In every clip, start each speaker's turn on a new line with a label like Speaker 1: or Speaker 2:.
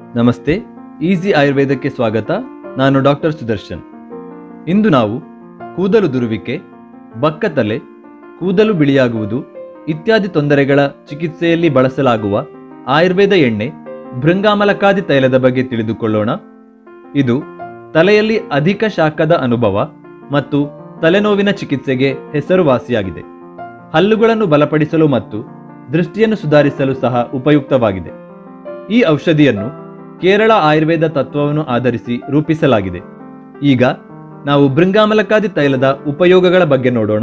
Speaker 1: ನಮಸ್ತೆ ಈಸಿ ಆಯುರ್ವೇದಕ್ಕೆ ಸ್ವಾಗತ ನಾನು ಡಾಕ್ಟರ್ ಸುದರ್ಶನ್ ಇಂದು ನಾವು ಕೂದಲು ದುರುವಿಕೆ ಬಕ್ಕತಲೆ ಕೂದಲು ಬಿಳಿಯಾಗುವುದು ಇತ್ಯಾದಿ ತೊಂದರೆಗಳ ಚಿಕಿತ್ಸೆಯಲ್ಲಿ ಬಳಸಲಾಗುವ ಆಯುರ್ವೇದ ಎಣ್ಣೆ ಭೃಂಗಾಮಲಕಾದಿ ತೈಲದ ಬಗ್ಗೆ ತಿಳಿದುಕೊಳ್ಳೋಣ ಇದು ತಲೆಯಲ್ಲಿ ಅಧಿಕ ಶಾಖದ ಅನುಭವ ಮತ್ತು ತಲೆನೋವಿನ ಚಿಕಿತ್ಸೆಗೆ ಹೆಸರುವಾಸಿಯಾಗಿದೆ ಹಲ್ಲುಗಳನ್ನು ಬಲಪಡಿಸಲು ಮತ್ತು ದೃಷ್ಟಿಯನ್ನು ಸುಧಾರಿಸಲು ಸಹ ಉಪಯುಕ್ತವಾಗಿದೆ ಈ ಔಷಧಿಯನ್ನು ಕೇರಳ ಆಯುರ್ವೇದ ತತ್ವವನ್ನು ಆಧರಿಸಿ ರೂಪಿಸಲಾಗಿದೆ ಈಗ ನಾವು ಭೃಂಗಾಮಲಕಾದಿ ತೈಲದ ಉಪಯೋಗಗಳ ಬಗ್ಗೆ ನೋಡೋಣ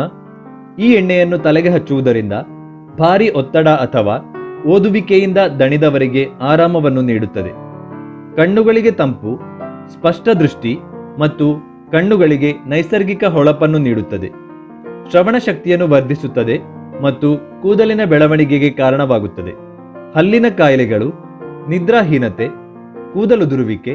Speaker 1: ಈ ಎಣ್ಣೆಯನ್ನು ತಲೆಗೆ ಹಚ್ಚುವುದರಿಂದ ಭಾರಿ ಒತ್ತಡ ಅಥವಾ ಓದುವಿಕೆಯಿಂದ ದಣಿದವರಿಗೆ ಆರಾಮವನ್ನು ನೀಡುತ್ತದೆ ಕಣ್ಣುಗಳಿಗೆ ತಂಪು ಸ್ಪಷ್ಟ ದೃಷ್ಟಿ ಮತ್ತು ಕಣ್ಣುಗಳಿಗೆ ನೈಸರ್ಗಿಕ ಹೊಳಪನ್ನು ನೀಡುತ್ತದೆ ಶ್ರವಣ ಶಕ್ತಿಯನ್ನು ವರ್ಧಿಸುತ್ತದೆ ಮತ್ತು ಕೂದಲಿನ ಬೆಳವಣಿಗೆಗೆ ಕಾರಣವಾಗುತ್ತದೆ ಹಲ್ಲಿನ ಕಾಯಿಲೆಗಳು ನಿದ್ರಾಹೀನತೆ ಕೂದಲು ದುರುವಿಕೆ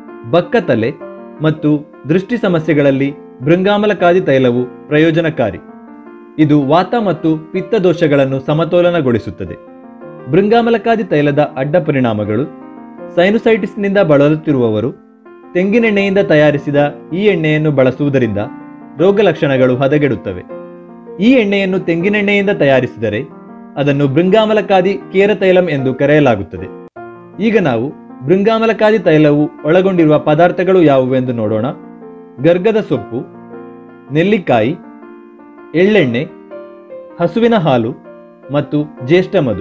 Speaker 1: ಬಕ್ಕತಲೆ ಮತ್ತು ದೃಷ್ಟಿ ಸಮಸ್ಯೆಗಳಲ್ಲಿ ಭೃಂಗಾಮಲಕಾದಿ ತೈಲವು ಪ್ರಯೋಜನಕಾರಿ ಇದು ವಾತ ಮತ್ತು ಪಿತ್ತ ದೋಷಗಳನ್ನು ಸಮತೋಲನಗೊಳಿಸುತ್ತದೆ ಭೃಂಗಾಮಲಕಾದಿ ತೈಲದ ಅಡ್ಡ ಪರಿಣಾಮಗಳು ಸೈನುಸೈಟಿಸ್ನಿಂದ ಬಳಲುತ್ತಿರುವವರು ತೆಂಗಿನೆಣ್ಣೆಯಿಂದ ತಯಾರಿಸಿದ ಈ ಎಣ್ಣೆಯನ್ನು ಬಳಸುವುದರಿಂದ ರೋಗ ಲಕ್ಷಣಗಳು ಹದಗೆಡುತ್ತವೆ ಈ ಎಣ್ಣೆಯನ್ನು ತೆಂಗಿನೆಣ್ಣೆಯಿಂದ ತಯಾರಿಸಿದರೆ ಅದನ್ನು ಭೃಂಗಾಮಲಕಾದಿ ಕೇರ ತೈಲಂ ಎಂದು ಕರೆಯಲಾಗುತ್ತದೆ ಈಗ ನಾವು ಭೃಂಗಾಮಲಕಾದಿ ತೈಲವು ಒಳಗೊಂಡಿರುವ ಪದಾರ್ಥಗಳು ಯಾವುವು ಎಂದು ನೋಡೋಣ ಗರ್ಗದ ಸೊಪ್ಪು ನೆಲ್ಲಿಕಾಯಿ ಎಳ್ಳೆಣ್ಣೆ ಹಸುವಿನ ಹಾಲು ಮತ್ತು ಜ್ಯೇಷ್ಠ ಮಧು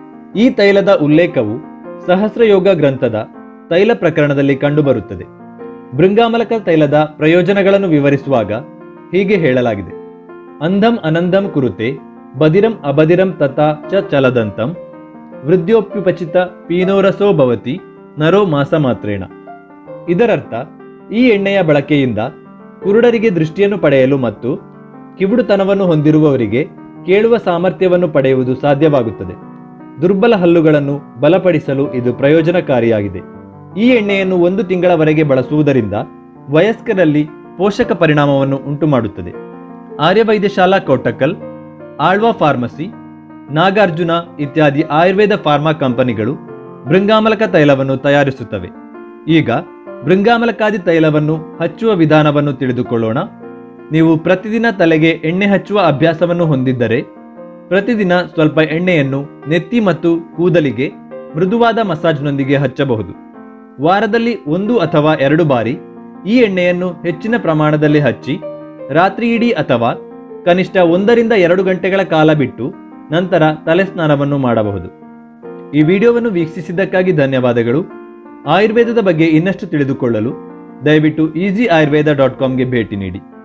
Speaker 1: ಈ ತೈಲದ ಉಲ್ಲೇಖವು ಸಹಸ್ರಯೋಗ ಗ್ರಂಥದ ತೈಲ ಪ್ರಕರಣದಲ್ಲಿ ಕಂಡುಬರುತ್ತದೆ ಭೃಂಗಾಮಲಕ ತೈಲದ ಪ್ರಯೋಜನಗಳನ್ನು ವಿವರಿಸುವಾಗ ಹೀಗೆ ಹೇಳಲಾಗಿದೆ ಅಂಧಂ ಅನಂದಂ ಕುರುತೆ ಬದಿರಂ ಅಬದಿರಂ ತಥಾ ಚ ಚಲದಂತಂ ವೃದ್ಧೋಪ್ಯುಪಚಿತ ಪೀನೋರಸೋ ಭವತಿ ನರೋ ಮಾಸ ಮಾತ್ರೇಣ ಇದರರ್ಥ ಈ ಎಣ್ಣೆಯ ಬಳಕೆಯಿಂದ ಕುರುಡರಿಗೆ ದೃಷ್ಟಿಯನ್ನು ಪಡೆಯಲು ಮತ್ತು ಕಿವುಡುತನವನ್ನು ಹೊಂದಿರುವವರಿಗೆ ಕೇಳುವ ಸಾಮರ್ಥ್ಯವನ್ನು ಪಡೆಯುವುದು ಸಾಧ್ಯವಾಗುತ್ತದೆ ದುರ್ಬಲ ಹಲ್ಲುಗಳನ್ನು ಬಲಪಡಿಸಲು ಇದು ಪ್ರಯೋಜನಕಾರಿಯಾಗಿದೆ ಈ ಎಣ್ಣೆಯನ್ನು ಒಂದು ತಿಂಗಳವರೆಗೆ ಬಳಸುವುದರಿಂದ ವಯಸ್ಕರಲ್ಲಿ ಪೋಷಕ ಪರಿಣಾಮವನ್ನು ಉಂಟುಮಾಡುತ್ತದೆ ಆರ್ಯವೈದ್ಯಶಾಲಾ ಕೋಟಕಲ್ ಆಳ್ವಾ ಫಾರ್ಮಸಿ ನಾಗಾರ್ಜುನ ಇತ್ಯಾದಿ ಆಯುರ್ವೇದ ಫಾರ್ಮಾ ಕಂಪನಿಗಳು ಭೃಂಗಾಮಲಕ ತೈಲವನ್ನು ತಯಾರಿಸುತ್ತವೆ ಈಗ ಭೃಂಗಾಮಲಕಾದಿ ತೈಲವನ್ನು ಹಚ್ಚುವ ವಿಧಾನವನ್ನು ತಿಳಿದುಕೊಳ್ಳೋಣ ನೀವು ಪ್ರತಿದಿನ ತಲೆಗೆ ಎಣ್ಣೆ ಹಚ್ಚುವ ಅಭ್ಯಾಸವನ್ನು ಹೊಂದಿದ್ದರೆ ಪ್ರತಿದಿನ ಸ್ವಲ್ಪ ಎಣ್ಣೆಯನ್ನು ನೆತ್ತಿ ಮತ್ತು ಕೂದಲಿಗೆ ಮೃದುವಾದ ಮಸಾಜ್ನೊಂದಿಗೆ ಹಚ್ಚಬಹುದು ವಾರದಲ್ಲಿ ಒಂದು ಅಥವಾ ಎರಡು ಬಾರಿ ಈ ಎಣ್ಣೆಯನ್ನು ಹೆಚ್ಚಿನ ಪ್ರಮಾಣದಲ್ಲಿ ಹಚ್ಚಿ ರಾತ್ರಿ ಇಡೀ ಅಥವಾ ಕನಿಷ್ಠ ಒಂದರಿಂದ ಎರಡು ಗಂಟೆಗಳ ಕಾಲ ಬಿಟ್ಟು ನಂತರ ತಲೆ ಸ್ನಾನವನ್ನು ಮಾಡಬಹುದು ಈ ವಿಡಿಯೋವನ್ನು ವೀಕ್ಷಿಸಿದ್ದಕ್ಕಾಗಿ ಧನ್ಯವಾದಗಳು ಆಯುರ್ವೇದದ ಬಗ್ಗೆ ಇನ್ನಷ್ಟು ತಿಳಿದುಕೊಳ್ಳಲು ದಯವಿಟ್ಟು ಈಸಿ ಆಯುರ್ವೇದ ಡಾಟ್ ಕಾಮ್ಗೆ ಭೇಟಿ ನೀಡಿ